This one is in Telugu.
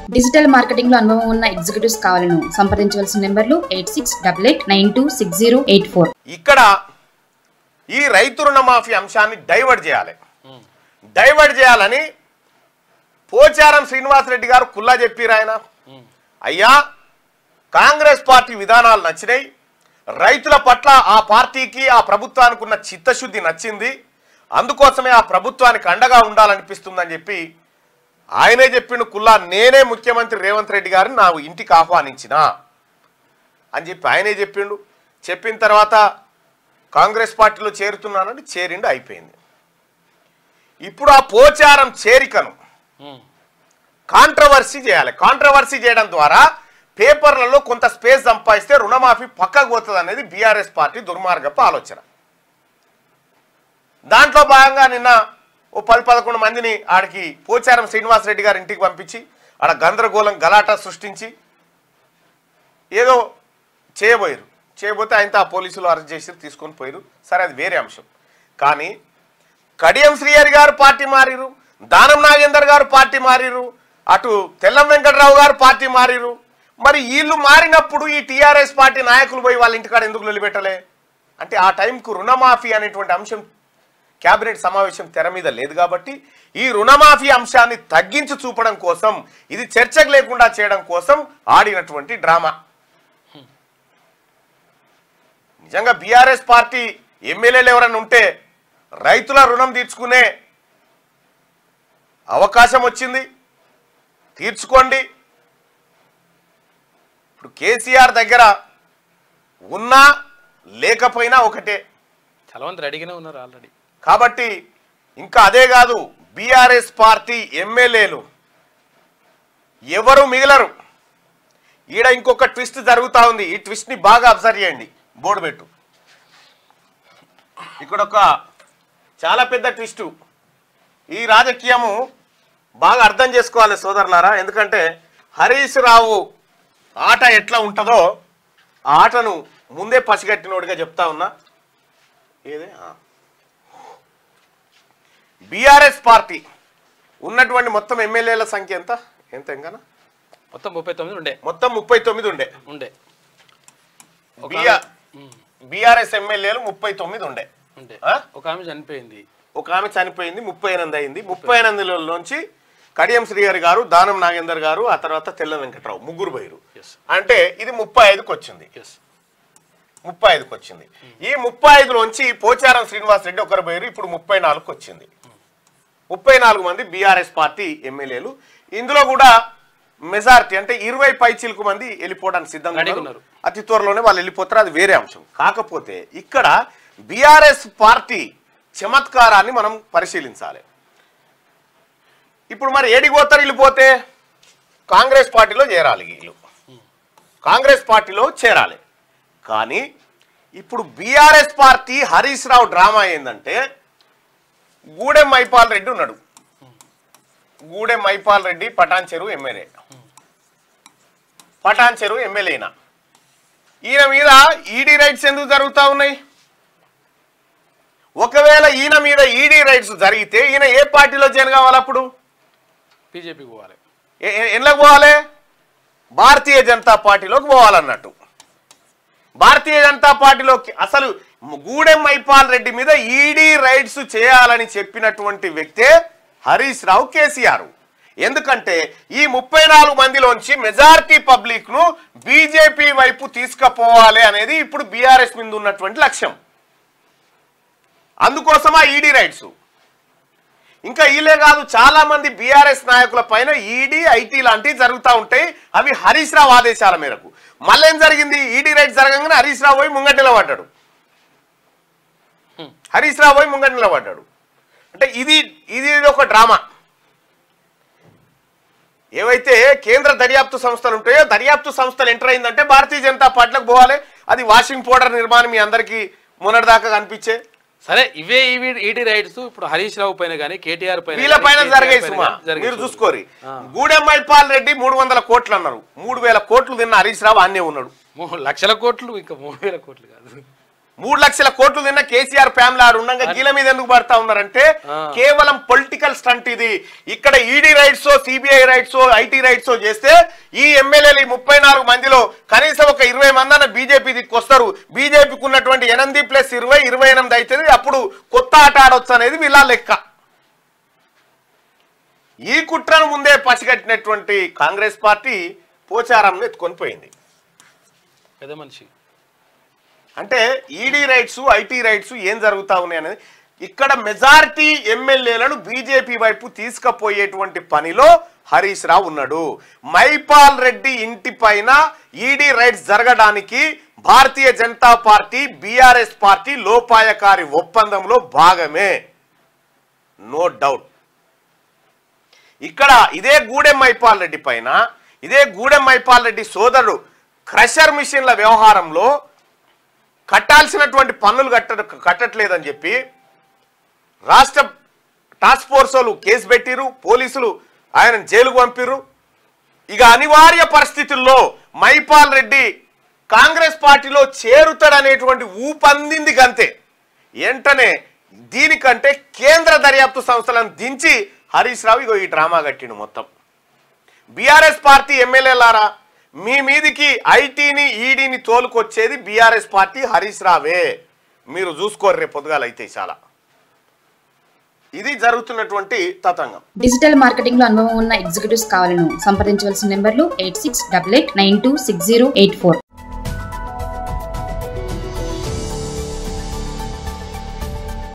డిజిటల్ మార్కెటింగ్ లో అనుభవం ఉన్న ఎగ్జిక్యూటివ్స్ కావాలను సంప్రదించవలసిన నెంబర్లు eight six double eight nine two six zero eight four ఇక్కడ ఈ రైతు రుణమాఫీ అంశాన్ని డైవర్ట్ చేయాలి డైవర్ట్ చేయాలని పోచారం శ్రీనివాసరెడ్డి గారు కుల్లా చెప్పిరు ఆయన అయ్యా కాంగ్రెస్ పార్టీ విధానాలు నచ్చినాయి రైతుల పట్ల ఆ పార్టీకి ఆ ప్రభుత్వానికి ఉన్న చిత్తశుద్ధి నచ్చింది అందుకోసమే ఆ ప్రభుత్వానికి అండగా ఉండాలనిపిస్తుందని చెప్పి ఆయనే చెప్పిండు కుల్లా నేనే ముఖ్యమంత్రి రేవంత్ రెడ్డి గారిని నా ఇంటికి ఆహ్వానించిన అని చెప్పి ఆయనే చెప్పిండు చెప్పిన తర్వాత కాంగ్రెస్ పార్టీలో చేరుతున్నానని చేరిండు అయిపోయింది ఇప్పుడు ఆ పోచారం చేరికను కాంట్రవర్సీ చేయాలి కాంట్రవర్సీ చేయడం ద్వారా పేపర్లలో కొంత స్పేస్ సంపాదిస్తే రుణమాఫీ పక్కకు పోతుంది అనేది బీఆర్ఎస్ పార్టీ దుర్మార్గపు ఆలోచన దాంట్లో భాగంగా నిన్న ఓ పది పదకొండు మందిని ఆడికి పోచారం శ్రీనివాసరెడ్డి గారి ఇంటికి పంపించి ఆడ గందరగోళం గలాట సృష్టించి ఏదో చేయబోయారు చేయబోతే ఆయనతో ఆ పోలీసులు అరెస్ట్ చేసి తీసుకొని పోయారు సరే అది వేరే అంశం కానీ కడియం శ్రీహరి గారు పార్టీ మారిరు దానం నాగేందర్ గారు పార్టీ మారిరు అటు తెల్లం వెంకటరావు గారు పార్టీ మారిరు మరి వీళ్ళు మారినప్పుడు ఈ టీఆర్ఎస్ పార్టీ నాయకులు పోయి వాళ్ళ ఇంటికాడ ఎందుకు నిలబెట్టలే అంటే ఆ టైంకు రుణమాఫీ అనేటువంటి అంశం కేబినెట్ సమావేశం తెర మీద లేదు కాబట్టి ఈ రుణమాఫీ అంశాన్ని తగ్గించి చూపడం కోసం ఇది చర్చకు లేకుండా చేయడం కోసం ఆడినటువంటి డ్రామా నిజంగా బీఆర్ఎస్ పార్టీ ఎమ్మెల్యేలు ఎవరైనా ఉంటే రైతుల రుణం తీర్చుకునే అవకాశం వచ్చింది తీర్చుకోండి ఇప్పుడు కేసీఆర్ దగ్గర ఉన్నా లేకపోయినా ఒకటే చాలా మంది రెడీగానే ఉన్నారు ఆల్రెడీ కాబట్టి ఇంకా అదే కాదు బీఆర్ఎస్ పార్టీ ఎమ్మెల్యేలు ఎవరు మిగలరు ఈడ ఇంకొక ట్విస్ట్ జరుగుతా ఉంది ఈ ట్విస్ట్ ని బాగా అబ్జర్వ్ చేయండి బోర్డు పెట్టు ఇక్కడ ఒక చాలా పెద్ద ట్విస్టు ఈ రాజకీయము బాగా అర్థం చేసుకోవాలి సోదరులారా ఎందుకంటే హరీష్ రావు ఆట ఎట్లా ఉంటుందో ఆ ఆటను ముందే పసిగట్టినోడిగా చెప్తా ఉన్నా ఏదే ఆ. బీఆర్ఎస్ పార్టీ ఉన్నటువంటి మొత్తం ఎమ్మెల్యేల సంఖ్య ఎంత ఎంత ఎంగనా మొత్తం ముప్పై తొమ్మిది ఉండే మొత్తం ముప్పై తొమ్మిది ఉండే ఉండే ఒక బిఆర్ ఉమ్, బీఆర్ఎస్ ఎమ్మెల్యేలు ముప్పై తొమ్మిది ఉండే ఉండే ఆ? ఒక ఆమె చనిపోయింది ఒక ఆమె చనిపోయింది ముప్పై ఎనిమిది అయింది ముప్పై ఎనిమిదిలోంచి కడియం శ్రీహరి గారు దానం నాగేందర్ గారు ఆ తర్వాత తెల్ల వెంకట్రావు ముగ్గురు బైరు ఎస్ అంటే ఇది ముప్పై ఐదుకి వచ్చింది ఎస్ ముప్పై ఐదుకి వచ్చింది ఈ ముప్పై ఐదులోంచి పోచారం శ్రీనివాస్ రెడ్డి ఒకరు బైరు ఇప్పుడు ముప్పై నాలుగుకి వచ్చింది ముప్పై నాలుగు మంది బీఆర్ఎస్ పార్టీ ఎమ్మెల్యేలు ఇందులో కూడా మెజారిటీ అంటే ఇరవై పైచీలకు మంది వెళ్ళిపోవడానికి సిద్ధంగా రెడీగా ఉన్నారు. ఉన్నారు. అతి త్వరలోనే వాళ్ళు వెళ్ళిపోతారు అది వేరే అంశం కాకపోతే ఇక్కడ బీఆర్ఎస్ పార్టీ చమత్కారాన్ని మనం పరిశీలించాలి ఇప్పుడు మరి ఏడికి పోతారు వెళ్ళిపోతే కాంగ్రెస్ పార్టీలో చేరాలి వీళ్ళు కాంగ్రెస్ పార్టీలో చేరాలి కానీ ఇప్పుడు BRS party Harish Rao drama ఏంటంటే గూడెం మైపాల్ రెడ్డి ఉన్నాడు గూడెం మైపాల్ రెడ్డి పటాన్ చెరువు ఎమ్మెల్యే పటాన్ చెరువు ఎమ్మెల్యేనా ఈయన మీద ఈడీ రైట్స్ ఎందుకు జరుగుతూ ఉన్నాయి ఒకవేళ ఈయన మీద ఈడీ రైట్స్ జరిగితే ఈయన ఏ పార్టీలో జాయిన్ కావాలి అప్పుడు బీజేపీకి పోవాలి ఎ- ఎ- ఎందులోకి పోవాలి భారతీయ జనతా పార్టీలోకి పోవాలన్నట్టు భారతీయ జనతా పార్టీలోకి అసలు గూడెం మైపాల్ రెడ్డి మీద ఈడీ రైట్స్ చేయాలని చెప్పినటువంటి వ్యక్తే హరీష్ రావు కేసీఆర్ ఎందుకంటే ఈ ముప్పై నాలుగు మందిలోంచి మెజారిటీ పబ్లిక్ ను బీజేపీ వైపు తీసుకుపోవాలి అనేది ఇప్పుడు బీఆర్ఎస్ మీద ఉన్నటువంటి లక్ష్యం అందుకోసం ఆ ఈడీ రైట్స్ ఇంకా ఈలే కాదు చాలా మంది బీఆర్ఎస్ నాయకుల పైన ఈడీ ఐటీ లాంటివి జరుగుతూ ఉంటాయి అవి హరీష్ రావు ఆదేశాల మేరకు మళ్ళీ ఏం జరిగింది ఈడీ రైట్ జరగగానే హరీష్ రావు పోయి ముంగట నిలబడ్డాడు హరీష్ రావు పోయి ముంగట నిలబడ్డాడు అంటే ఇది ఇది ఒక డ్రామా ఏవైతే కేంద్ర దర్యాప్తు సంస్థలు ఉంటాయో దర్యాప్తు సంస్థలు ఎంటర్ అయిందంటే భారతీయ జనతా పార్టీలకు పోవాలి అది వాషింగ్ పౌడర్ నిర్మాణం మీ అందరికీ మొన్నటిదాకా కనిపించే సరే ఇవే ఇవి ఈటీ రైట్స్ ఇప్పుడు హరీష్ రావు పైన కానీ కేటీఆర్ పైన వీళ్ళ గానీ, పైన కేటీఆర్ జరిగాయి పైన సుమా గానీ జరిగాయి మీరు చూడు. చూసుకోరి ఆ. గూడెం మైపాల్ రెడ్డి మూడు వందల కోట్లు అన్నారు మూడు వేల కోట్లు తిన్న హరీష్ రావు అన్నే ఉన్నాడు మూడు లక్షల కోట్లు ఇంకా మూడు వేల కోట్లు కాదు మూడు లక్షల కోట్లు తిన్న కేసీఆర్ ఫ్యామిలీ ఆడు ఉండగా గీల మీద ఎందుకు పడతా ఉన్నారంటే ఆ. కేవలం పొలిటికల్ స్టంట్ ఇది ఇక్కడ ED raids CBI raids IT raids చేస్తే ఈ ఎమ్మెల్యేలు ఈ ముప్పై నాలుగు మందిలో కనీసం ఒక ఇరవై మంది అన్న బీజేపీ దిక్కొస్తారు బీజేపీకి ఉన్నటువంటి ఎనిమిది ప్లస్ ఇరవై ఇరవై ఎనిమిది అవుతుంది అప్పుడు కొత్త ఆట ఆడొచ్చు అనేది వీళ్ళ లెక్క ఈ కుట్రను ముందే పసిగట్టినటువంటి కాంగ్రెస్ పార్టీ పోచారంను ఎత్తుకొని పోయింది పెద్ద మనిషి అంటే ఈడీ రైట్స్ ఐటీ రైట్స్ ఏం జరుగుతా ఉన్నాయి అనేది ఇక్కడ మెజారిటీ ఎమ్మెల్యేలను బీజేపీ వైపు తీసుకుపోయేటువంటి పనిలో హరీష్ రావు ఉన్నాడు మైపాల్ రెడ్డి ఇంటి పైన ఈడీ రైట్స్ జరగడానికి Bharatiya Janata party BRS party లోపాయకారి ఒప్పందంలో భాగమే నో డౌట్ ఇక్కడ ఇదే గూడెం మైపాల్ రెడ్డి పైన ఇదే గూడెం మైపాల్ రెడ్డి సోదరుడు క్రషర్ మిషన్ల వ్యవహారంలో కట్టాల్సినటువంటి పన్నులు కట్ట కట్టట్లేదని చెప్పి రాష్ట్ర టాస్క్ ఫోర్స్ వాళ్ళు కేసు పెట్టిరు పోలీసులు ఆయన జైలుకు పంపిరు ఇక అనివార్య పరిస్థితుల్లో మైపాల్ రెడ్డి కాంగ్రెస్ పార్టీలో చేరుతాడనేటువంటి ఊపందింది గంతే వెంటనే దీనికంటే కేంద్ర దర్యాప్తు సంస్థలను దించి హరీష్ రావు ఇగో ఈ డ్రామా కట్టిండు మొత్తం బీఆర్ఎస్ పార్టీ ఎమ్మెల్యేలారా మీ మీదికి ఐటీని ఈడీని తోలుకొచ్చేది బీఆర్ఎస్ పార్టీ హరీష్ రావే మీరు చూసుకోరు రేపు పొద్దుగాల అయితే చాలా ఇది జరుగుతున్నటువంటి తతంగం డిజిటల్ మార్కెటింగ్ లో అనుభవం ఉన్న ఎగ్జిక్యూటివ్స్ కావాలను సంప్రదించవలసిన నెంబర్లు eight six double eight nine two six zero eight four